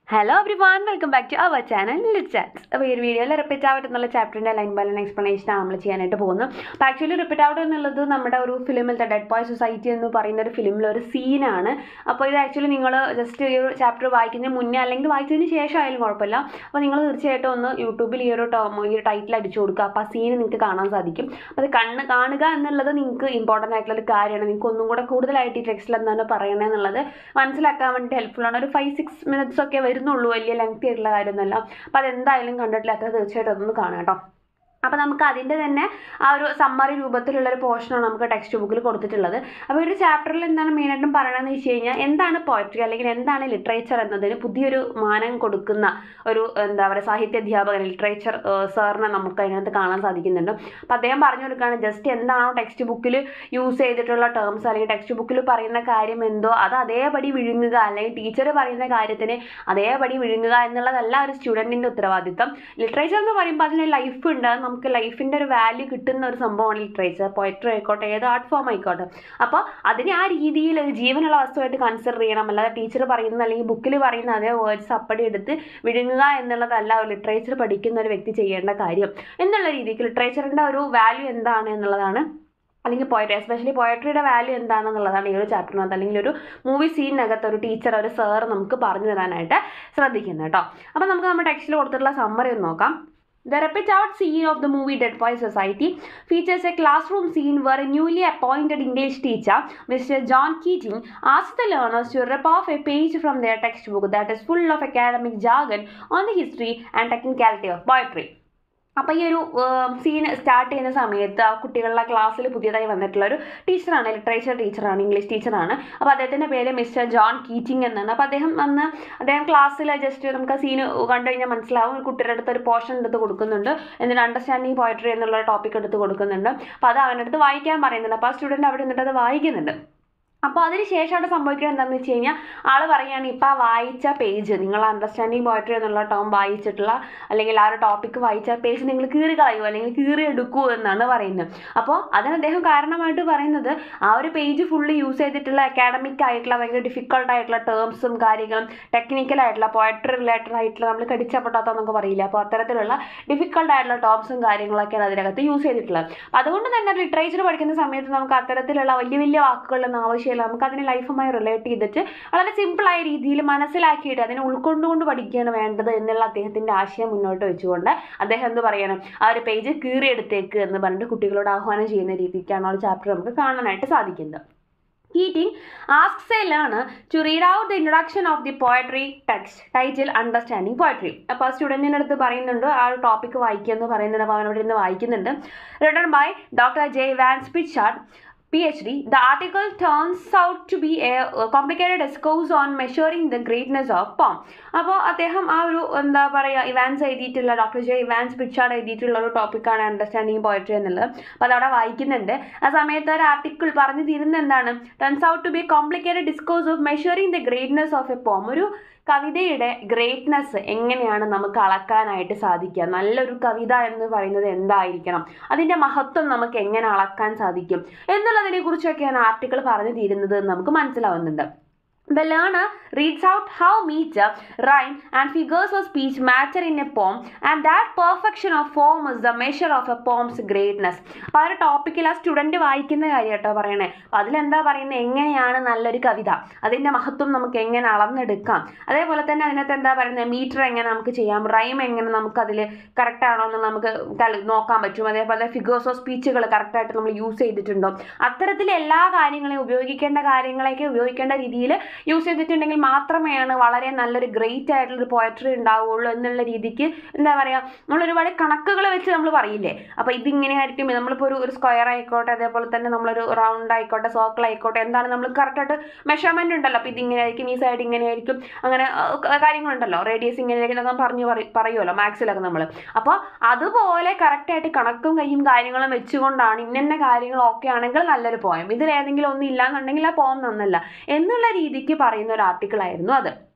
Hello everyone welcome back to our channel ലിറ്റാറ്റ്സ് അപ്പോൾ ഈ ഒരു വീഡിയോയിൽ റിപ്പീറ്റ് ആവട്ട് എന്നുള്ള ചാപ്റ്ററിൻ്റെ ലൈൻ ബൈ ലൈൻ എക്സ്പ്ലനേഷൻ ആണ് നമ്മൾ ചെയ്യാനായിട്ട് പോകുന്നത് അപ്പോൾ ആക്ച്വലി റിപ്പീറ്റ് ആവട്ട് എന്നുള്ളത് നമ്മുടെ ഒരു ഫിലിമിലത്തെ ഡെഡ് ബോയ് സൊസൈറ്റി എന്ന് പറയുന്ന ഒരു ഫിലിമിലെ ഒരു സീനാണ് അപ്പോൾ ഇത് ആക്ച്വലി നിങ്ങൾ ജസ്റ്റ് ഈ ഒരു ചാപ്റ്റർ വായിക്കുന്നതിന് മുന്നേ അല്ലെങ്കിൽ വായിച്ചതിന് ശേഷം ആയാലും കുഴപ്പമില്ല അപ്പോൾ നിങ്ങൾ തീർച്ചയായിട്ടും ഒന്ന് യൂട്യൂബിൽ ഈ ഒരു ടോം ഈ ഒരു ടൈറ്റിൽ അടിച്ചു കൊടുക്കുക അപ്പോൾ ആ സീൻ നിങ്ങൾക്ക് കാണാൻ സാധിക്കും അപ്പോൾ അത് കണ്ണ് കാണുക എന്നുള്ളത് നിങ്ങൾക്ക് ഇമ്പോർട്ടൻ്റ് ആയിട്ടുള്ള ഒരു കാര്യമാണ് നിങ്ങൾക്ക് ഒന്നും കൂടെ കൂടുതലായിട്ട് ഈ ടെക്സ്റ്റിൽ എന്താണ് പറയണത് എന്നുള്ളത് മനസ്സിലാക്കാൻ വേണ്ടി ഹെൽപ്ഫുൾ ആണ് ഒരു ഫൈവ് സിക്സ് മിനിറ്റ്സ് ഒക്കെ വരുന്നുള്ളൂ വലിയ ലെങ്തി ആയിട്ടുള്ള കാര്യമൊന്നുമല്ല അപ്പോൾ അതെന്തായാലും കണ്ടിട്ടില്ലാത്ത തീർച്ചയായിട്ടും അതൊന്ന് കാണാം കേട്ടോ അപ്പോൾ നമുക്ക് അതിൻ്റെ തന്നെ ആ ഒരു സമ്മറി രൂപത്തിലുള്ള ഒരു പോർഷനാണ് നമുക്ക് ടെക്സ്റ്റ് ബുക്കിൽ കൊടുത്തിട്ടുള്ളത് അപ്പോൾ ഒരു ചാപ്റ്ററിൽ എന്താണ് മെയിനായിട്ടും പറയണമെന്ന് വെച്ച് കഴിഞ്ഞാൽ എന്താണ് പോയട്രി അല്ലെങ്കിൽ എന്താണ് ലിറ്ററേച്ചർ എന്നതിന് പുതിയൊരു മാനം കൊടുക്കുന്ന ഒരു എന്താ പറയുക സാഹിത്യ അധ്യാപകൻ ലിറ്ററേച്ചർ സാറിനെ നമുക്ക് അതിനകത്ത് കാണാൻ സാധിക്കുന്നുണ്ട് അപ്പോൾ അദ്ദേഹം പറഞ്ഞു കൊടുക്കുകയാണ് ജസ്റ്റ് എന്താണോ ടെക്സ്റ്റ് ബുക്കിൽ യൂസ് ചെയ്തിട്ടുള്ള ടേംസ് അല്ലെങ്കിൽ ടെക്സ്റ്റ് ബുക്കിൽ പറയുന്ന കാര്യം എന്തോ അത് അതേപടി വിഴുങ്ങുക അല്ലെങ്കിൽ ടീച്ചർ പറയുന്ന കാര്യത്തിന് അതേപടി വിഴുങ്ങുക എന്നുള്ളതല്ല ഒരു സ്റ്റുഡൻറ്റിൻ്റെ ഉത്തരവാദിത്തം ലിറ്ററേച്ചർ എന്ന് പറയുമ്പോൾ അതിന് ലൈഫ് ഉണ്ട് അത് നമുക്ക് ലൈഫിൻ്റെ ഒരു വാല്യൂ കിട്ടുന്ന ഒരു സംഭവമാണ് ലിറ്ററേച്ചർ പോയട്രി ആയിക്കോട്ടെ ഏത് ആർട്ട് ഫോം ആയിക്കോട്ടെ അപ്പോൾ അതിനെ ആ രീതിയിൽ ഒരു ജീവനുള്ള വസ്തുവായിട്ട് കൺസിഡർ ചെയ്യണം അല്ലാതെ ടീച്ചർ പറയുന്ന അല്ലെങ്കിൽ ബുക്കിൽ പറയുന്ന അതേ വേർഡ്സ് അപ്പടി എടുത്ത് വിഴുങ്ങുക എന്നുള്ളതല്ല ഒരു ലിറ്ററേച്ചർ പഠിക്കുന്ന ഒരു വ്യക്തി ചെയ്യേണ്ട കാര്യം എന്നുള്ള രീതിക്ക് ലിറ്ററേച്ചറിൻ്റെ ഒരു വാല്യൂ എന്താണ് എന്നുള്ളതാണ് അല്ലെങ്കിൽ പോയട്രി എസ്പെഷ്യലി പോയട്രിയുടെ വാല്യൂ എന്താണെന്നുള്ളതാണ് ഈ ഒരു ചാപ്റ്ററിനകത്ത് അല്ലെങ്കിൽ ഒരു മൂവി സീനിനകത്ത് ഒരു ടീച്ചർ ഒരു സാർ നമുക്ക് പറഞ്ഞു തരാനായിട്ട് ശ്രദ്ധിക്കുന്നത് കേട്ടോ അപ്പോൾ നമുക്ക് നമ്മുടെ ടെക്സ്റ്റിൽ കൊടുത്തിട്ടുള്ള സമ്മറി ഒന്ന് നോക്കാം The repeat out scene of the movie Dead Boy Society features a classroom scene where a newly appointed English teacher, Mr. John Keating, asks the learners to rip off a page from their textbook that is full of academic jargon on the history and technicality of poetry. അപ്പോൾ ഈ ഒരു scene start ചെയ്യുന്ന സമയത്ത് ആ കുട്ടികളുടെ ക്ലാസ്സിൽ പുതിയതായി വന്നിട്ടുള്ള ഒരു ടീച്ചറാണ് ലിറ്ററേച്ചർ ടീച്ചറാണ് ഇംഗ്ലീഷ് ടീച്ചറാണ് അപ്പോൾ അദ്ദേഹത്തിൻ്റെ പേര് മിസ്റ്റർ ജോൺ കീറ്റിംഗ് എന്നാണ് അപ്പോൾ അദ്ദേഹം വന്ന് അദ്ദേഹം ക്ലാസ്സിൽ ജസ്റ്റ് നമുക്ക് ആ സീൻ കണ്ടു കഴിഞ്ഞാൽ മനസ്സിലാവും ഒരു കുട്ടിയുടെ അടുത്ത് ഒരു പോർഷൻ എടുത്ത് കൊടുക്കുന്നുണ്ട് എന്നിട്ട് അണ്ടർസ്റ്റാൻഡിങ് പോയട്രി എന്നുള്ള ടോപ്പിക് എടുത്ത് കൊടുക്കുന്നുണ്ട് അപ്പോൾ അത് അവൻ്റെ അടുത്ത് വായിക്കാൻ പറയുന്നുണ്ട് അപ്പോൾ ആ സ്റ്റുഡൻറ്റ് അവിടെ നിന്നിട്ട് അത് വായിക്കുന്നുണ്ട് അപ്പോൾ അതിന് ശേഷം അവിടെ സംഭവിക്കുന്നത് എന്താണെന്ന് വെച്ച് കഴിഞ്ഞാൽ ആൾ പറയുകയാണ് ഇപ്പോൾ ആ വായിച്ച പേജ് നിങ്ങൾ അണ്ടർസ്റ്റാൻഡിങ് പോയട്രി എന്നുള്ള ടേം വായിച്ചിട്ടുള്ള അല്ലെങ്കിൽ ആ ഒരു ടോപ്പിക്ക് വായിച്ച പേജ് നിങ്ങൾ കീറി കളയുമോ അല്ലെങ്കിൽ കീറി എടുക്കുമോ എന്നാണ് പറയുന്നത് അപ്പോൾ അതിന് അദ്ദേഹം കാരണമായിട്ട് പറയുന്നത് ആ ഒരു പേജ് ഫുള്ള് യൂസ് ചെയ്തിട്ടുള്ള അക്കാഡമിക് ആയിട്ടുള്ള ഭയങ്കര ഡിഫിക്കൾട്ട് ആയിട്ടുള്ള ടേംസും കാര്യങ്ങളും ടെക്നിക്കൽ ആയിട്ടുള്ള പോയട്രി റിലേറ്റഡ് ആയിട്ടുള്ള നമ്മൾ കടിച്ചപ്പെട്ടാത്തെന്നൊക്കെ പറയില്ല അപ്പോൾ അത്തരത്തിലുള്ള ഡിഫിക്കൾട്ട് ആയിട്ടുള്ള ടോംസും കാര്യങ്ങളൊക്കെയാണ് അതിനകത്ത് യൂസ് ചെയ്തിട്ടുള്ളത് അപ്പോൾ അതുകൊണ്ട് തന്നെ ലിറ്ററേച്ചർ പഠിക്കുന്ന സമയത്ത് നമുക്ക് അത്തരത്തിലുള്ള വലിയ വലിയ വാക്കുകളൊന്നും ആവശ്യം ആവശ്യമില്ല നമുക്ക് അതിനെ ലൈഫുമായി റിലേറ്റ് ചെയ്തിട്ട് വളരെ സിമ്പിളായ രീതിയിൽ മനസ്സിലാക്കിയിട്ട് അതിനെ ഉൾക്കൊണ്ടുകൊണ്ട് പഠിക്കുകയാണ് വേണ്ടത് എന്നുള്ള അദ്ദേഹത്തിൻ്റെ ആശയം മുന്നോട്ട് വെച്ചുകൊണ്ട് അദ്ദേഹം എന്ത് പറയണം ആ ഒരു പേജ് കീറിയെടുത്തേക്ക് എന്ന് പറഞ്ഞിട്ട് കുട്ടികളോട് ആഹ്വാനം ചെയ്യുന്ന രീതിക്കാണ് ആ ഒരു ചാപ്റ്റർ നമുക്ക് കാണാനായിട്ട് സാധിക്കുന്നത് Keating asks a learner to read out the introduction of the poetry text title Understanding Poetry. അപ്പോൾ സ്റ്റുഡൻറ്റിൻ്റെ അടുത്ത് പറയുന്നുണ്ട് ആ ഒരു ടോപ്പിക്ക് വായിക്കുക എന്ന് പറയുന്നുണ്ട് അപ്പോൾ അവനോട് ഇരുന്ന് വായിക്കുന്നുണ്ട് written by doctor J Evans Pritchard PhD, the article turns out to be a complicated discourse on measuring the greatness of poem. അപ്പോൾ അദ്ദേഹം ആ ഒരു എന്താ പറയുക ഇവാൻസ് എഴുതിയിട്ടുള്ള ഡോക്ടർ ജെ ഇവാൻസ് പിച്ചാർഡ് എഴുതിയിട്ടുള്ള ഒരു ടോപ്പിക്കാണ് അണ്ടർസ്റ്റാൻഡിങ് പോയട്രി എന്നുള്ളത് അപ്പോൾ അതവിടെ വായിക്കുന്നുണ്ട് ആ സമയത്ത് ഒരു ആർട്ടിക്കിൾ പറഞ്ഞു തീരുന്നത് എന്താണ് turns out to be complicated discourse of measuring the greatness of a poem ഒരു കവിതയുടെ ഗ്രേറ്റ്നെസ് എങ്ങനെയാണ് നമുക്ക് അളക്കാനായിട്ട് സാധിക്കുക നല്ലൊരു കവിത എന്ന് പറയുന്നത് എന്തായിരിക്കണം അതിൻ്റെ മഹത്വം നമുക്ക് എങ്ങനെ അളക്കാൻ സാധിക്കും എന്നുള്ളതിനെ കുറിച്ചൊക്കെയാണ് ആർട്ടിക്കിൾ പറഞ്ഞു തീരുന്നത് എന്ന് നമുക്ക് മനസ്സിലാവുന്നുണ്ട് The learner reads out how meter, rhyme, and figures of speech matter in a poem, and that perfection of form is the measure of a poem's greatness. അപ്പോൾ ആ ഒരു ടോപ്പിക്കിൽ ആ സ്റ്റുഡൻറ്റ് വായിക്കുന്ന കാര്യം കേട്ടോ പറയണേ അപ്പോൾ അതിലെന്താ പറയുന്നത് എങ്ങനെയാണ് നല്ലൊരു കവിത അതിൻ്റെ മഹത്വം നമുക്ക് എങ്ങനെ അളന്നെടുക്കാം അതേപോലെ തന്നെ അതിനകത്ത് എന്താ പറയുന്നത് മീറ്റർ എങ്ങനെ നമുക്ക് ചെയ്യാം റൈം എങ്ങനെ നമുക്ക് അതിൽ കറക്റ്റ് ആണോ എന്ന് നമുക്ക് നോക്കാൻ പറ്റും അതേപോലെ ഫിഗേഴ്സ് ഓഫ് സ്പീച്ചുകൾ കറക്റ്റായിട്ട് നമ്മൾ യൂസ് ചെയ്തിട്ടുണ്ടോ അത്തരത്തിൽ എല്ലാ കാര്യങ്ങളെയും ഉപയോഗിക്കേണ്ട കാര്യങ്ങളെയൊക്കെ ഉപയോഗിക്കേണ്ട രീതിയിൽ യൂസ് ചെയ്തിട്ടുണ്ടെങ്കിൽ മാത്രമേയാണ് വളരെ നല്ലൊരു ഗ്രേറ്റ് ആയിട്ടുള്ളൊരു പോയട്രി ഉണ്ടാവുകയുള്ളൂ എന്നുള്ള രീതിക്ക് എന്താ പറയുക നമ്മൾ ഒരുപാട് കണക്കുകൾ വെച്ച് നമ്മൾ പറയില്ലേ അപ്പോൾ ഇതിങ്ങനെ ആയിരിക്കും നമ്മളിപ്പോൾ ഒരു ഒരു സ്ക്വയർ ആയിക്കോട്ടെ അതേപോലെ തന്നെ നമ്മളൊരു റൗണ്ട് ആയിക്കോട്ടെ സർക്കിൾ ആയിക്കോട്ടെ എന്താണ് നമ്മൾ കറക്റ്റായിട്ട് മെഷർമെൻറ്റ് ഉണ്ടല്ലോ അപ്പോൾ ഇതിങ്ങനെ ആയിരിക്കും ഈ സൈഡ് ഇങ്ങനെ ആയിരിക്കും അങ്ങനെ കാര്യങ്ങളുണ്ടല്ലോ റേഡിയസ് ഇങ്ങനെ ആയിരിക്കും എന്നൊക്കെ പറഞ്ഞു പറയുമല്ലോ മാത്സിലൊക്കെ നമ്മൾ അപ്പോൾ അതുപോലെ കറക്റ്റായിട്ട് കണക്കും കയ്യും കാര്യങ്ങളും വെച്ചുകൊണ്ടാണ് ഇന്ന കാര്യങ്ങൾ ഓക്കെ ആണെങ്കിൽ നല്ലൊരു പോയം ഇതിലേതെങ്കിലും ഒന്നും ഇല്ലാന്നുണ്ടെങ്കിൽ ആ പോം നന്നല്ല എന്നുള്ള രീതിക്ക് പറയുന്ന ഒരു ആർട്ടിക്കിൾ ആയിരുന്നു അത്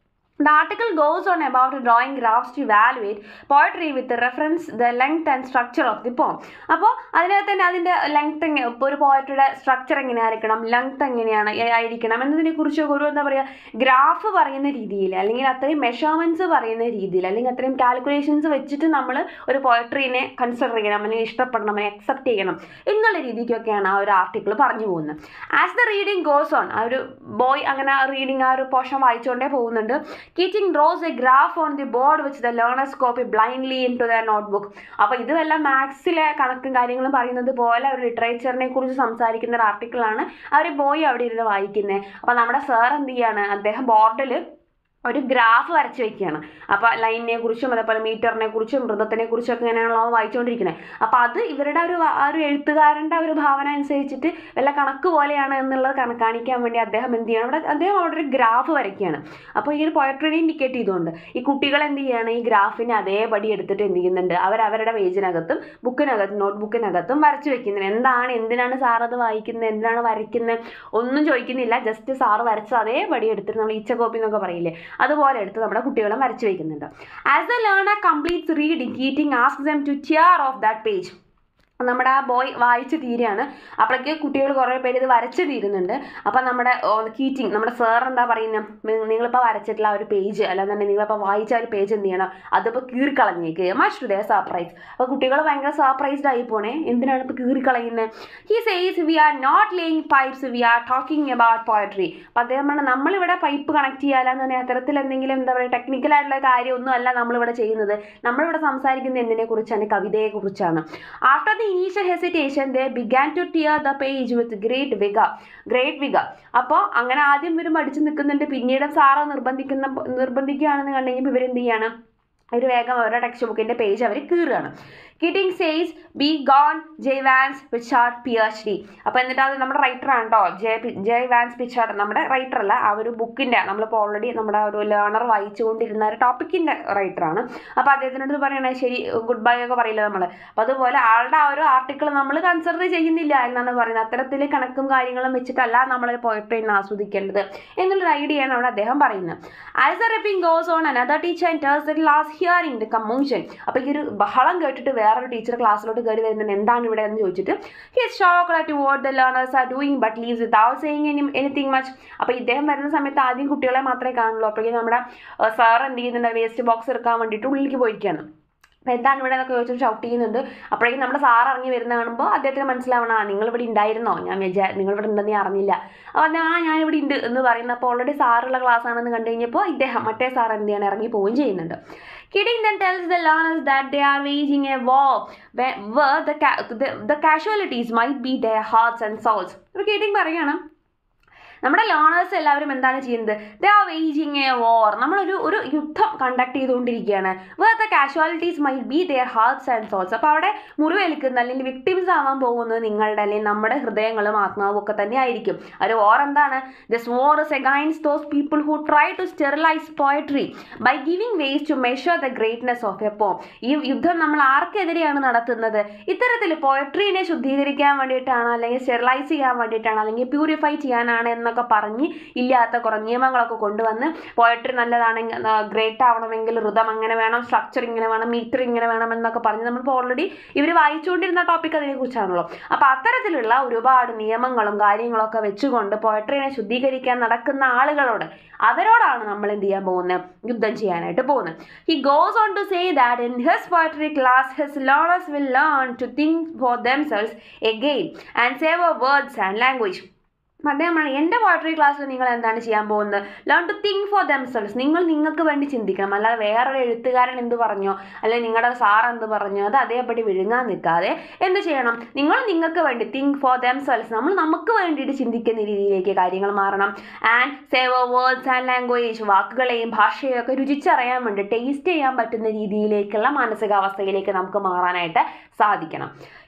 The article goes on about drawing graphs to evaluate poetry with reference the length and structure of the poem. അപ്പോൾ അതിനകത്ത് തന്നെ അതിൻ്റെ ലെങ്ത് എങ്ങനെ ഇപ്പോൾ ഒരു പോയട്രിയുടെ സ്ട്രക്ചർ എങ്ങനെയായിരിക്കണം ലെങ്ത് എങ്ങനെയാണ് ഏ- ആയിരിക്കണം എന്നതിനെ കുറിച്ചൊക്കെ ഒരു എന്താ പറയുക ഗ്രാഫ് പറയുന്ന രീതിയിൽ അല്ലെങ്കിൽ അത്രയും മെഷർമെൻറ്റ്സ് പറയുന്ന രീതിയിൽ അല്ലെങ്കിൽ അത്രയും കാൽക്കുലേഷൻസ് വെച്ചിട്ട് നമ്മൾ ഒരു പോയട്രീനെ കൺസിഡർ ചെയ്യണം അല്ലെങ്കിൽ ഇഷ്ടപ്പെടണം അല്ലെങ്കിൽ അക്സെപ്റ്റ് ചെയ്യണം എന്നുള്ള രീതിക്കൊക്കെയാണ് ആ ഒരു ആർട്ടിക്കിൾ പറഞ്ഞു പോകുന്നത് as the reading goes on ആ ഒരു ബോയ് അങ്ങനെ ആ റീഡിങ് ആ ഒരു പോർഷൻ വായിച്ചുകൊണ്ടേ പോകുന്നുണ്ട് Keating draws a graph on the board വെച്ച് the learners copy blindly into the notebook അപ്പോൾ ഇതുമെല്ലാം മാത്സിലെ കണക്കും കാര്യങ്ങളും പറയുന്നത് പോലെ ഒരു ലിറ്ററേച്ചറിനെ കുറിച്ച് സംസാരിക്കുന്ന ഒരു ആർട്ടിക്കിളാണ് ആ ഒരു ബോയ് അവിടെ ഇരുന്ന് വായിക്കുന്നത് അപ്പോൾ നമ്മുടെ സാർ എന്ത് ചെയ്യാണ് അദ്ദേഹം ബോർഡിൽ ഒരു ഗ്രാഫ് വരച്ച് വെക്കുകയാണ് അപ്പോൾ ലൈനിനെ കുറിച്ചും അതേപോലെ മീറ്ററിനെ കുറിച്ചും മൃതത്തിനെ കുറിച്ചും ഒക്കെ ഇങ്ങനെയാണല്ലോ അവൻ വായിച്ചുകൊണ്ടിരിക്കുന്നത് അപ്പോൾ അത് ഇവരുടെ ഒരു വ- ആ ഒരു എഴുത്തുകാരൻ്റെ ഒരു ഭാവന അനുസരിച്ചിട്ട് വല്ല കണക്ക് പോലെയാണ് എന്നുള്ളത് കണ കാണിക്കാൻ വേണ്ടി അദ്ദേഹം എന്ത് ചെയ്യണം അവിടെ അദ്ദേഹം അവിടെ ഒരു ഗ്രാഫ് വരയ്ക്കുകയാണ് അപ്പോൾ ഈ ഒരു പോയട്രിനെ ഇൻഡിക്കേറ്റ് ചെയ്തുകൊണ്ട് ഈ കുട്ടികൾ എന്ത് ചെയ്യാണ് ഈ ഗ്രാഫിനെ അതേപടി എടുത്തിട്ട് എന്ത് ചെയ്യുന്നുണ്ട് അവർ അവരുടെ പേജിനകത്തും ബുക്കിനകത്തും നോട്ട് ബുക്കിനകത്തും വരച്ച് വെക്കുന്നത് എന്താണ് എന്തിനാണ് സാർ അത് വായിക്കുന്നത് എന്തിനാണ് വരയ്ക്കുന്നത് ഒന്നും ചോദിക്കുന്നില്ല ജസ്റ്റ് സാറ് വരച്ച് അതേപടി എടുത്തിട്ട് നമ്മൾ ഈച്ച കോപ്പി എന്നൊക്കെ പറയില്ലേ അതുപോലെ എടുത്ത് നമ്മുടെ കുട്ടികളും വരച്ച് വയ്ക്കുന്നുണ്ട് as the learner completes reading Keating ask them to tear off that page നമ്മുടെ ആ ബോയ് വായിച്ച് തീരുകയാണ് അപ്പോഴേക്ക് കുട്ടികൾ കുറേ പേര് ഇത് വരച്ച് തീരുന്നുണ്ട് അപ്പം നമ്മുടെ കീറ്റിംഗ് നമ്മുടെ സാർ എന്താ പറയുന്നത് നിങ്ങളിപ്പോൾ വരച്ചിട്ടുള്ള ആ ഒരു പേജ് അല്ലാന്നുണ്ടെങ്കിൽ നിങ്ങളിപ്പോൾ വായിച്ച ആ ഒരു പേജ് എന്ത് ചെയ്യണം അതിപ്പോൾ കീറിക്കളഞ്ഞേക്ക് മച്ച് ടു ദേ സർപ്രൈസ് അപ്പോൾ കുട്ടികൾ ഭയങ്കര സർപ്രൈസ്ഡ് ആയി പോണേ എന്തിനാണ് ഇപ്പോൾ കീറിക്കളയുന്നത് he says we are not laying pipes we are talking about poetry അപ്പോൾ അദ്ദേഹം പറഞ്ഞ നമ്മളിവിടെ പൈപ്പ് കണക്ട് ചെയ്യാലെന്ന് പറഞ്ഞാൽ അത്തരത്തിൽ എന്തെങ്കിലും എന്താ പറയുക ടെക്നിക്കലായിട്ടുള്ള കാര്യമൊന്നും അല്ല നമ്മളിവിടെ ചെയ്യുന്നത് നമ്മളിവിടെ സംസാരിക്കുന്നത് എന്തിനെ കുറിച്ചാണ് കവിതയെ കുറിച്ചാണ് after the initial hesitation they began to tear the page with great vigour great vigour അപ്പോൾ അങ്ങനെ ആദ്യം ഇവർ മടിച്ച് നിൽക്കുന്നുണ്ട് പിന്നീട് സാറ് നിർബന്ധിക്കുന്ന നിർബന്ധിക്കുകയാണെന്ന് കണ്ടു കഴിഞ്ഞപ്പോൾ ഇവരെന്ത് ചെയ്യാണ് ഒരു വേഗം അവരുടെ ടെക്സ്റ്റ് ബുക്കിൻ്റെ പേജ് അവർ കീറുകയാണ് Keating says be gone J Evans Pritchard P H D അപ്പോൾ എന്നിട്ട് അത് നമ്മുടെ റൈറ്ററാണ് കേട്ടോ J P J Evans Pritchard നമ്മുടെ റൈറ്റർ അല്ല ആ ഒരു ബുക്കിൻ്റെ നമ്മളിപ്പോൾ ഓൾറെഡി നമ്മുടെ ഒരു ലേണർ വായിച്ചുകൊണ്ടിരുന്ന ഒരു ടോപ്പിക്കിൻ്റെ റൈറ്ററാണ് അപ്പോൾ അദ്ദേഹത്തിനോട് പറയണേ ശരി ഗുഡ് ബൈ ഒക്കെ പറയില്ല നമ്മൾ അപ്പോൾ അതുപോലെ ആളുടെ ആ ഒരു ആർട്ടിക്കിൾ നമ്മൾ കൺസിഡർ ചെയ്യുന്നില്ല എന്നാണ് പറയുന്നത് അത്തരത്തിൽ കണക്കും കാര്യങ്ങളും വെച്ചിട്ടല്ല നമ്മൾ പോയട്രീനെ ആസ്വദിക്കേണ്ടത് എന്നുള്ളൊരു ഐഡിയയാണ് അവിടെ അദ്ദേഹം പറയുന്നത് as a ripping goes on another teacher enters the class hearing the commotion അപ്പോൾ ഈ ഒരു ബഹളം കേട്ടിട്ട് വേറൊരു ടീച്ചർ ക്ലാസ്സിലോട്ട് കയറി വരുന്നുണ്ട് എന്താണ് ഇവിടെ എന്ന് ചോദിച്ചിട്ട് he shock at what the learners are doing but leaves without saying any anything much അപ്പോൾ ഇദ്ദേഹം വരുന്ന സമയത്ത് ആദ്യം കുട്ടികളെ മാത്രമേ കാണുള്ളൂ അപ്പോഴേക്കും നമ്മുടെ സാർ എന്ത് ചെയ്യുന്നുണ്ട് വേസ്റ്റ് ബോക്സ് എടുക്കാൻ വേണ്ടിയിട്ട് ഉള്ളിലേക്ക് പോയിരിക്കുകയാണ് അപ്പോൾ എന്താണ് ഇവിടെ എന്നൊക്കെ ചോദിച്ചിട്ട് ഷൗട്ട് ചെയ്യുന്നുണ്ട് അപ്പോഴേക്കും നമ്മുടെ സാർ ഇറങ്ങി വരുന്ന കാണുമ്പോൾ അദ്ദേഹത്തിന് മനസ്സിലാവണം ആ നിങ്ങളിവിടെ ഉണ്ടായിരുന്നോ ഞാൻ വിചാ നിങ്ങളിവിടെ ഉണ്ടെന്ന് ഞാൻ അറിഞ്ഞില്ല അപ്പോൾ ഞാൻ ആ ഞാനിവിടെ ഉണ്ട് എന്ന് പറയുന്നത് അപ്പോൾ ഓൾറെഡി സാറുള്ള ക്ലാസ് ആണെന്ന് കണ്ടു കഴിഞ്ഞപ്പോൾ ഇദ്ദേഹം മറ്റേ സാർ എന്ത് ചെയ്യണം ഇറങ്ങി പോവുകയും ചെയ്യുന്നുണ്ട് Keating then tells the learners that they are waging a war where, where the, ca- the, the casualties might be their hearts and souls. ഒരു കിഡിങ് പറയണം നമ്മുടെ ലേണേഴ്സ് എല്ലാവരും എന്താണ് ചെയ്യുന്നത് they are waging a war നമ്മളൊരു ഒരു യുദ്ധം conduct ചെയ്തുകൊണ്ടിരിക്കുകയാണ് where the casualties might be their hearts and souls അപ്പോൾ അവിടെ മുറിവേൽക്കുന്ന അല്ലെങ്കിൽ വിക്ടിംസ് ആവാൻ പോകുന്നത് നിങ്ങളുടെ അല്ലെങ്കിൽ നമ്മുടെ ഹൃദയങ്ങളും ആത്മാവും ഒക്കെ തന്നെ ആയിരിക്കും ഒരു വോർ എന്താണ് this war is against those people who try to sterilise poetry by giving ways to measure the greatness of a poem ഈ യുദ്ധം നമ്മൾ ആർക്കെതിരെയാണ് നടത്തുന്നത് ഇത്തരത്തിൽ പോയട്രീനെ ശുദ്ധീകരിക്കാൻ വേണ്ടിയിട്ടാണ് അല്ലെങ്കിൽ സ്റ്റെറിലൈസ് ചെയ്യാൻ വേണ്ടിയിട്ടാണ് അല്ലെങ്കിൽ പ്യൂരിഫൈ ചെയ്യാനാണ് എന്നൊക്കെ പറഞ്ഞ് ഇല്ലാത്ത കുറേ നിയമങ്ങളൊക്കെ കൊണ്ടുവന്ന് പോയട്രി നല്ലതാണെങ്കിൽ ഗ്രേറ്റ് ആവണമെങ്കിൽ ഋതം അങ്ങനെ വേണം സ്ട്രക്ചർ ഇങ്ങനെ വേണം മീറ്റർ ഇങ്ങനെ വേണം എന്നൊക്കെ പറഞ്ഞ് നമ്മളിപ്പോൾ ഓൾറെഡി ഇവർ വായിച്ചുകൊണ്ടിരുന്ന ടോപ്പിക് അതിനെക്കുറിച്ചാണല്ലോ അപ്പോൾ അത്തരത്തിലുള്ള ഒരുപാട് നിയമങ്ങളും കാര്യങ്ങളൊക്കെ വെച്ചുകൊണ്ട് പോയട്രീനെ ശുദ്ധീകരിക്കാൻ നടക്കുന്ന ആളുകളോട് അവരോടാണ് നമ്മൾ എന്ത് ചെയ്യാൻ പോകുന്നത് യുദ്ധം ചെയ്യാനായിട്ട് പോകുന്നത് he goes on to say that in his poetry class his learners will learn to think for themselves again and savour words and language അദ്ദേഹം പറഞ്ഞു എൻ്റെ പോയട്രി ക്ലാസ്സിൽ നിങ്ങൾ എന്താണ് ചെയ്യാൻ പോകുന്നത് learn to think for themselves നിങ്ങൾ നിങ്ങൾക്ക് വേണ്ടി ചിന്തിക്കണം അല്ലാതെ വേറൊരു എഴുത്തുകാരൻ എന്ത് പറഞ്ഞോ അല്ലെങ്കിൽ നിങ്ങളുടെ സാർ എന്ത് പറഞ്ഞോ അത് അതേപടി വിഴുങ്ങാൻ നിൽക്കാതെ എന്ത് ചെയ്യണം നിങ്ങൾ നിങ്ങൾക്ക് വേണ്ടി തിങ്ക് ഫോർ ദംസെൽസ് നമ്മൾ നമുക്ക് വേണ്ടിയിട്ട് ചിന്തിക്കുന്ന രീതിയിലേക്ക് കാര്യങ്ങൾ മാറണം and save words and language വാക്കുകളെയും ഭാഷയെയും ഒക്കെ രുചിച്ചറിയാൻ വേണ്ടി ടേസ്റ്റ് ചെയ്യാൻ പറ്റുന്ന രീതിയിലേക്കുള്ള മാനസികാവസ്ഥയിലേക്ക് നമുക്ക് മാറാനായിട്ട് സാധിക്കണം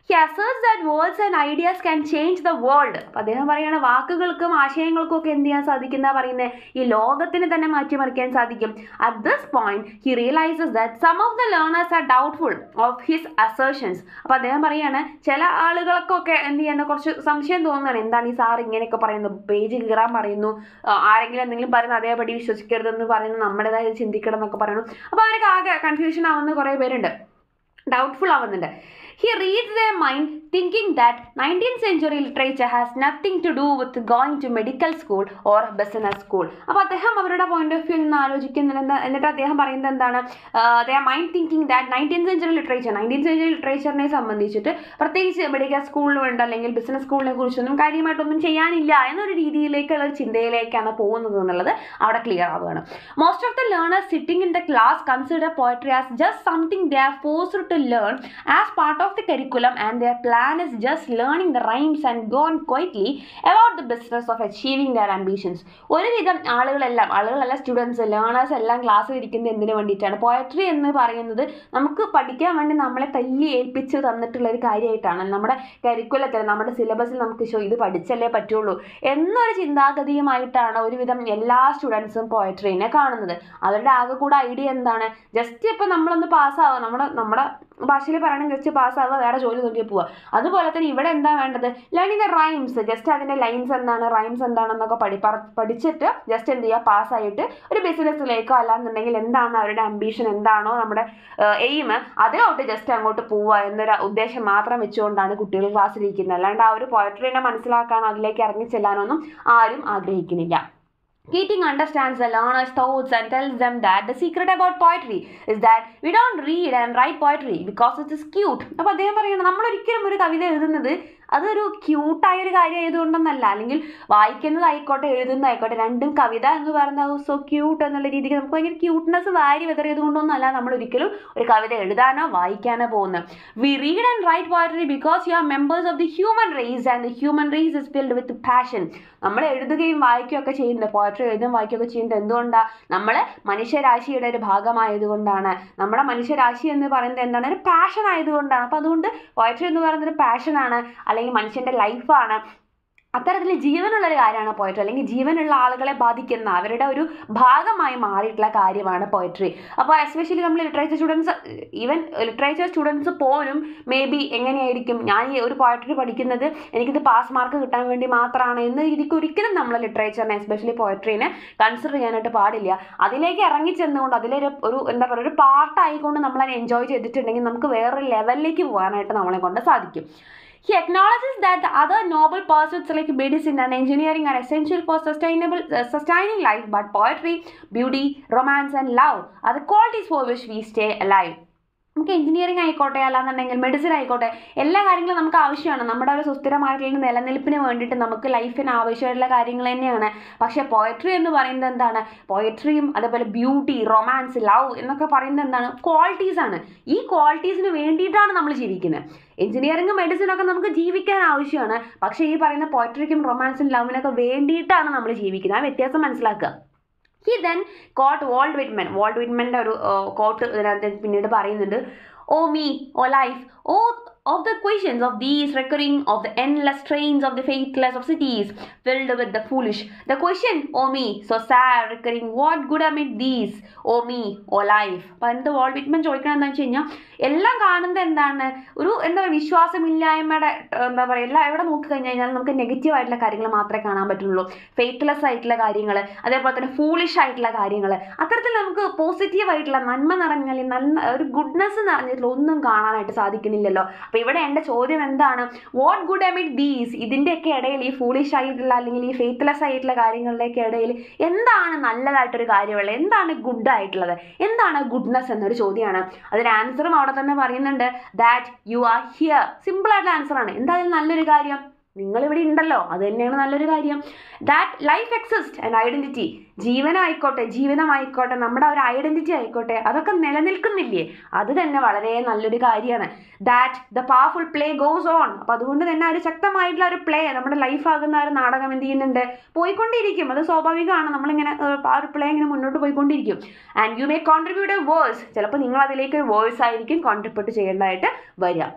he asserts that words and ideas can change the world അപ്പം അദ്ദേഹം പറയുകയാണ് വാക്കുകൾക്കും ആശയങ്ങൾക്കും ഒക്കെ എന്ത് ചെയ്യാൻ സാധിക്കുന്ന പറയുന്നത് ഈ ലോകത്തിന് തന്നെ മാറ്റിമറിക്കാൻ സാധിക്കും at this point he realises that some of the learners are doubtful of his assertions അപ്പോൾ അദ്ദേഹം പറയുകയാണ് ചില ആളുകൾക്കൊക്കെ എന്ത് ചെയ്യണം കുറച്ച് സംശയം തോന്നുകയാണ് എന്താണ് ഈ സാർ ഇങ്ങനെയൊക്കെ പറയുന്നത് പേജ് കീറാൻ പറയുന്നു ആ, ആരെങ്കിലും എന്തെങ്കിലും പറയുന്നത് അതേപടി വിശ്വസിക്കരുതെന്ന് പറയുന്നു നമ്മുടേതായ ചിന്തിക്കണം എന്നൊക്കെ പറയുന്നു അപ്പോൾ അവർക്ക് ആകെ കൺഫ്യൂഷൻ ആവുന്ന കുറേ പേരുണ്ട് ഡൗട്ട്ഫുൾ ആവുന്നുണ്ട് he reads a mind thinking that nineteen century literature has nothing to do with going to medical school or business school അപ്പോൾ അദ്ദേഹം അവരുടെ പോയിന്റ് ഓഫ് വ്യൂ നിന്ന് ആലോചിക്കുന്നുണ്ട് എന്താ- എന്നിട്ട് അദ്ദേഹം പറയുന്നത് എന്താണ് the mind thinking that nineteen century literature nineteen century ലിറ്ററേച്ചറിനെ സംബന്ധിച്ചിട്ട് പ്രത്യേകിച്ച് മെഡിക്കൽ സ്കൂളിലുണ്ട് അല്ലെങ്കിൽ ബിസിനസ് സ്കൂളിനെ കുറിച്ചൊന്നും കാര്യമായിട്ടൊന്നും ചെയ്യാനില്ല എന്നൊരു രീതിയിലേക്കുള്ള ഒരു ചിന്തയിലേക്കാണ് പോകുന്നത് എന്നുള്ളത് അവിടെ ക്ലിയർ ആവുകയാണ് most of the learners sitting in the class consider poetry as just something they are forced to learn as part of the curriculum and their plan is just learning the rhymes and gone quietly about the business of achieving their ambitions ഒരുവിധം ആളുകളെല്ലാം ആളുകളല്ല students learners എല്ലാം ക്ലാസ്സിൽ ഇരിക്കുന്നത് എന്തിനു വേണ്ടിയിട്ടാണ് poetry എന്ന് പറയുന്നത് നമുക്ക് പഠിക്കാൻ വേണ്ടി നമ്മളെ തല്ലി ഏൽപ്പിച്ച് തന്നിട്ടുള്ള ഒരു കാര്യമായിട്ടാണ് നമ്മുടെ കരിക്കുലത്തിൽ നമ്മുടെ സിലബസിൽ നമുക്ക് ഷോ ഇത് പഠിച്ചല്ലേ പറ്റുള്ളൂ എന്നൊരു ചിന്താഗതിയുമായിട്ടാണ് ഒരുവിധം എല്ലാ സ്റ്റുഡൻസും പോയട്രീനെ കാണുന്നത് അവരുടെ ആകെ കൂടെ ഐഡിയ എന്താണ് ജസ്റ്റ് ഇപ്പം നമ്മളൊന്ന് പാസ്സാവുക നമ്മുടെ നമ്മുടെ ഭാഷയിൽ പറയണം ജസ്റ്റ് പാസ്സാവുക വേറെ ജോലി നോക്കി പോവുക അതുപോലെ തന്നെ ഇവിടെ എന്താ വേണ്ടത് ലേണിംഗ് ദ റൈംസ് ജസ്റ്റ് അതിൻ്റെ ലൈൻസ് എന്താണ് റൈംസ് എന്താണെന്നൊക്കെ പഠി പറ- പഠിച്ചിട്ട് ജസ്റ്റ് എന്ത് ചെയ്യുക പാസ്സായിട്ട് ഒരു ബിസിനസ്സിലേക്കോ അല്ലാന്നുണ്ടെങ്കിൽ എന്താണ് അവരുടെ അംബീഷൻ എന്താണോ നമ്മുടെ എയിം അതിലോട്ട് ജസ്റ്റ് അങ്ങോട്ട് പോവുക എന്നൊരു ഉദ്ദേശം മാത്രം വെച്ചുകൊണ്ടാണ് കുട്ടികൾ ക്ലാസ്സിലിരിക്കുന്നത് അല്ലാണ്ട് ആ ഒരു പോയട്രീനെ മനസ്സിലാക്കാനോ അതിലേക്ക് ഇറങ്ങി ചെല്ലാനൊന്നും ആരും ആഗ്രഹിക്കുന്നില്ല Keating understands the learner's thoughts and tells them that the secret about poetry is that we don't read and write poetry because it is cute. അപ്പോൾ അദ്ദേഹം പറയുന്നത് നമ്മൾ ഒരിക്കലും ഒരു കവിത എഴുതുന്നത് അതൊരു ക്യൂട്ടായ ഒരു കാര്യം ആയതുകൊണ്ടൊന്നല്ല അല്ലെങ്കിൽ വായിക്കുന്നതായിക്കോട്ടെ എഴുതുന്നതായിക്കോട്ടെ രണ്ടും കവിത എന്ന് പറയുന്നത് സോ ക്യൂട്ട് എന്നുള്ള രീതിക്ക് നമുക്ക് ഭയങ്കര ക്യൂട്ട്നെസ് വാരി വിതറിയത് കൊണ്ടൊന്നല്ല നമ്മൾ ഒരിക്കലും ഒരു കവിത എഴുതാനോ വായിക്കാനോ പോകുന്നത് we read and write poetry because you are members of the human race and the human race is filled with passion നമ്മൾ എഴുതുകയും വായിക്കുകയൊക്കെ ചെയ്യുന്നുണ്ട് പോയട്രി എഴുതുകയും വായിക്കുകയൊക്കെ ചെയ്യുന്നത് എന്തുകൊണ്ടാണ് നമ്മൾ മനുഷ്യരാശിയുടെ ഒരു ഭാഗമായതുകൊണ്ടാണ് നമ്മുടെ മനുഷ്യരാശി എന്ന് പറയുന്നത് എന്താണ് ഒരു പാഷൻ ആയതുകൊണ്ടാണ് അപ്പോൾ അതുകൊണ്ട് പോയട്രി എന്ന് പറയുന്നത് ഒരു പാഷനാണ് അല്ലെങ്കിൽ മനുഷ്യൻ്റെ ലൈഫാണ് അത്തരത്തിൽ ജീവനുള്ള ഒരു കാര്യമാണ് പോയട്രി അല്ലെങ്കിൽ ജീവനുള്ള ആളുകളെ ബാധിക്കുന്ന അവരുടെ ഒരു ഭാഗമായി മാറിയിട്ടുള്ള കാര്യമാണ് പോയട്രി അപ്പോൾ എസ്പെഷ്യലി നമ്മൾ literature students even literature students പോലും മേ ബി എങ്ങനെയായിരിക്കും ഞാൻ ഈ ഒരു പോയട്രി പഠിക്കുന്നത് എനിക്കിത് പാസ് മാർക്ക് കിട്ടാൻ വേണ്ടി മാത്രമാണ് എന്ന രീതിക്ക് ഒരിക്കലും നമ്മൾ ലിറ്ററേച്ചറിനെ എസ്പെഷ്യലി പോയട്രീനെ കൺസിഡർ ചെയ്യാനായിട്ട് പാടില്ല അതിലേക്ക് ഇറങ്ങി ചെന്നുകൊണ്ട് അതിലൊരു ഒരു എന്താ പറയുക ഒരു പാർട്ടായിക്കൊണ്ട് നമ്മൾ അതിനെ എൻജോയ് ചെയ്തിട്ടുണ്ടെങ്കിൽ നമുക്ക് വേറൊരു ലെവലിലേക്ക് പോകാനായിട്ട് നമ്മളെ കൊണ്ട് സാധിക്കും He acknowledges that the other noble pursuits like medicine and engineering are essential for sustainable uh, sustaining life, but poetry, beauty, romance, and love are the qualities for which we stay alive. നമുക്ക് engineering ആയിക്കോട്ടെ അല്ലാന്നുണ്ടെങ്കിൽ medicine ആയിക്കോട്ടെ എല്ലാ കാര്യങ്ങളും നമുക്ക് ആവശ്യമാണ് നമ്മുടെ ഒരു സുസ്ഥിരമായിട്ടുള്ള നിലനിൽപ്പിന് വേണ്ടിയിട്ട് നമുക്ക് ലൈഫിന് ആവശ്യമായിട്ടുള്ള കാര്യങ്ങൾ തന്നെയാണ് പക്ഷേ പോയട്രി എന്ന് പറയുന്നത് എന്താണ് പോയട്രിയും അതേപോലെ ബ്യൂട്ടി റൊമാൻസ് ലവ് എന്നൊക്കെ പറയുന്നത് എന്താണ് ക്വാളിറ്റീസ് ആണ് ഈ ക്വാളിറ്റീസിന് വേണ്ടിയിട്ടാണ് നമ്മൾ ജീവിക്കുന്നത് എഞ്ചിനീയറിംഗ് മെഡിസിനൊക്കെ നമുക്ക് ജീവിക്കാൻ ആവശ്യമാണ് പക്ഷേ ഈ പറയുന്ന പോയട്രിക്കും റൊമാൻസും ലവിനൊക്കെ വേണ്ടിയിട്ടാണ് നമ്മൾ ജീവിക്കുന്നത് ആ വ്യത്യാസം മനസ്സിലാക്കുക he then quote Walt Whitman Walt വിറ്റ്മൻ്റെ ഒരു കോട്ട് ഇതിനകത്ത് പിന്നീട് പറയുന്നുണ്ട് O me O life O of the questions of these recurring of the endless trains of the faithless of cities filled with the foolish the question oh me so sad recurring what good amid these oh me oh life അപ്പം എന്ത് wall വിറ്റ്മൻ ചോദിക്കണം എന്താണെന്ന് വെച്ച് കഴിഞ്ഞാൽ എല്ലാം കാണുന്നത് എന്താണ് ഒരു എന്താ പറയുക വിശ്വാസമില്ലായ്മയുടെ ഏർ, എന്താ പറയുക എല്ലാം എവിടെ നോക്കി കഴിഞ്ഞ് കഴിഞ്ഞാൽ നമുക്ക് നെഗറ്റീവ് ആയിട്ടുള്ള കാര്യങ്ങൾ മാത്രമേ കാണാൻ പറ്റുള്ളൂ ഫെയ്ത്ത്ലെസ് ആയിട്ടുള്ള കാര്യങ്ങൾ അതേപോലെ തന്നെ ഫൂളിഷ് ആയിട്ടുള്ള കാര്യങ്ങൾ അത്തരത്തിൽ നമുക്ക് പോസിറ്റീവ് ആയിട്ടുള്ള നന്മ നിറഞ്ഞ അല്ലെങ്കിൽ നന്മ ഒരു ഗുഡ്നെസ് നിറഞ്ഞിട്ടുള്ള ഒന്നും കാണാനായിട്ട് സാധിക്കുന്നില്ലല്ലോ അപ്പോൾ ഇവിടെ എൻ്റെ ചോദ്യം എന്താണ് വാട്ട് ഗുഡ് അമിഡ് ദീസ് ഇതിൻ്റെയൊക്കെ ഇടയിൽ ഈ ഫൂളിഷ് ആയിട്ടുള്ള അല്ലെങ്കിൽ ഈ ഫെയ്ത്ത്ലെസ് ആയിട്ടുള്ള കാര്യങ്ങളുടെയൊക്കെ ഇടയിൽ എന്താണ് നല്ലതായിട്ടൊരു കാര്യമുള്ളത് എന്താണ് ഗുഡ് ആയിട്ടുള്ളത് എന്താണ് ഗുഡ്നെസ് എന്നൊരു ചോദ്യമാണ് അതിന് ആൻസറും അവിടെ തന്നെ പറയുന്നുണ്ട് that you are here simple ആയിട്ടുള്ള ആൻസറാണ് എന്താ അതിൽ നല്ലൊരു കാര്യം നിങ്ങൾ ഇവിടെ ഉണ്ടല്ലോ അത് തന്നെയാണ് നല്ലൊരു കാര്യം that life exist and identity ജീവനായിക്കോട്ടെ ജീവിതമായിക്കോട്ടെ നമ്മുടെ ഒരു ഐഡൻറ്റിറ്റി ആയിക്കോട്ടെ അതൊക്കെ നിലനിൽക്കുന്നില്ലേ അത് തന്നെ വളരെ നല്ലൊരു കാര്യമാണ് that the powerful play goes on അപ്പോൾ അതുകൊണ്ട് തന്നെ ആ ഒരു ശക്തമായിട്ടുള്ള ഒരു പ്ലേ നമ്മുടെ ലൈഫ് ആകുന്ന ആ ഒരു നാടകം എന്ത് ചെയ്യുന്നുണ്ട് പോയിക്കൊണ്ടിരിക്കും അത് സ്വാഭാവികമാണ് നമ്മളിങ്ങനെ ഏർ, ആ ഒരു പ്ലേ ഇങ്ങനെ മുന്നോട്ട് പോയിക്കൊണ്ടിരിക്കും and you may contribute a verse ചിലപ്പോൾ നിങ്ങൾ അതിലേക്ക് ഒരു വേഴ്സ് ആയിരിക്കും കോൺട്രിബ്യൂട്ട് ചെയ്യേണ്ടതായിട്ട് വരിക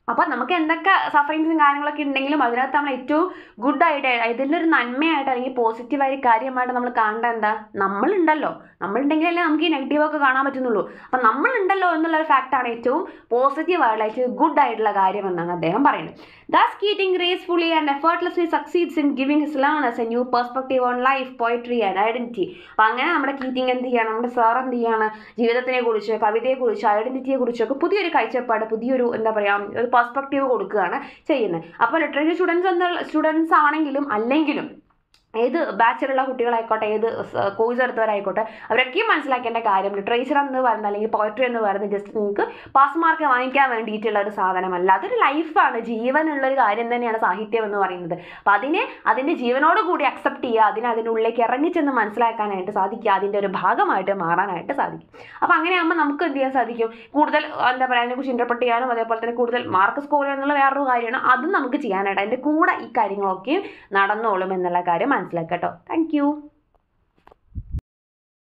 അപ്പോൾ നമുക്ക് എന്തൊക്കെ സഫറിങ്സും കാര്യങ്ങളൊക്കെ ഉണ്ടെങ്കിലും അതിനകത്ത് നമ്മൾ ഏറ്റവും ഗുഡ് ആയിട്ട് ഇതിലൊരു നന്മയായിട്ട് അല്ലെങ്കിൽ പോസിറ്റീവായ കാര്യമായിട്ട് നമ്മൾ കാണേണ്ട എന്താ നമ്മളുണ്ടല്ലോ നമ്മളുണ്ടെങ്കിലല്ലേ നമുക്ക് ഈ നെഗറ്റീവൊക്കെ കാണാൻ പറ്റുന്നുള്ളൂ അപ്പം നമ്മളുണ്ടല്ലോ എന്നുള്ള ഒരു ഫാക്റ്റാണ് ഏറ്റവും പോസിറ്റീവായിട്ടുള്ള ഏറ്റവും ഗുഡ് ആയിട്ടുള്ള കാര്യം എന്നാണ് അദ്ദേഹം പറയുന്നത് thus Keating gracefully and effortlessly succeeds in giving his learners a new perspective on life poetry and identity അപ്പം അങ്ങനെ നമ്മുടെ കീറ്റിംഗ് എന്ത് ചെയ്യാണ് നമ്മുടെ സാർ എന്ത് ചെയ്യാണ് ജീവിതത്തിനെ കുറിച്ച് കവിതയെക്കുറിച്ച് ഐഡന്റിറ്റിയെ കുറിച്ചൊക്കെ പുതിയൊരു കാഴ്ചപ്പാട് പുതിയൊരു എന്താ പറയുക ഒരു പെർസ്പെക്റ്റീവ് കൊടുക്കുകയാണ് ചെയ്യുന്നത് അപ്പോൾ ലിറ്ററേച്ചർ സ്റ്റുഡൻസ് എന്നുള്ള സ്റ്റുഡൻസ് ആണെങ്കിലും അല്ലെങ്കിലും ഏത് ബാച്ചിലുള്ള കുട്ടികളായിക്കോട്ടെ ഏത് കോഴ്സ് എടുത്തവരായിക്കോട്ടെ അവരൊക്കെയും മനസ്സിലാക്കേണ്ട കാര്യം ലിറ്ററേച്ചർ എന്ന് പറയുന്നത് അല്ലെങ്കിൽ പോയട്രി എന്ന് പറയുന്നത് ജസ്റ്റ് നിങ്ങൾക്ക് പാസ് മാർക്ക് വാങ്ങിക്കാൻ വേണ്ടിയിട്ടുള്ള ഒരു സാധനമല്ല അതൊരു ലൈഫാണ് ജീവനുള്ള ഒരു കാര്യം തന്നെയാണ് സാഹിത്യം എന്ന് പറയുന്നത് അപ്പം അതിനെ അതിൻ്റെ ജീവനോട് കൂടി അക്സെപ്റ്റ് ചെയ്യുക അതിനെ അതിനുള്ളിലേക്ക് ഇറങ്ങിച്ചെന്ന് മനസ്സിലാക്കാനായിട്ട് സാധിക്കുക അതിൻ്റെ ഒരു ഭാഗമായിട്ട് മാറാനായിട്ട് സാധിക്കും അപ്പോൾ അങ്ങനെയാകുമ്പോൾ നമുക്ക് എന്ത് ചെയ്യാൻ സാധിക്കും കൂടുതൽ എന്താ പറയുക അതിനെക്കുറിച്ച് ഇൻ്റർപ്രറ്റ് ചെയ്യാനും അതേപോലെ തന്നെ കൂടുതൽ മാർക്ക് സ്കോർ ചെയ്യാനുള്ള വേറൊരു കാര്യമാണ് അതും നമുക്ക് ചെയ്യാനായിട്ട് അതിൻ്റെ കൂടെ ഈ കാര്യങ്ങളൊക്കെ നടന്നോളും എന്നുള്ള കാര്യം മനസ്സിലാക്കാം കേട്ടോ താങ്ക്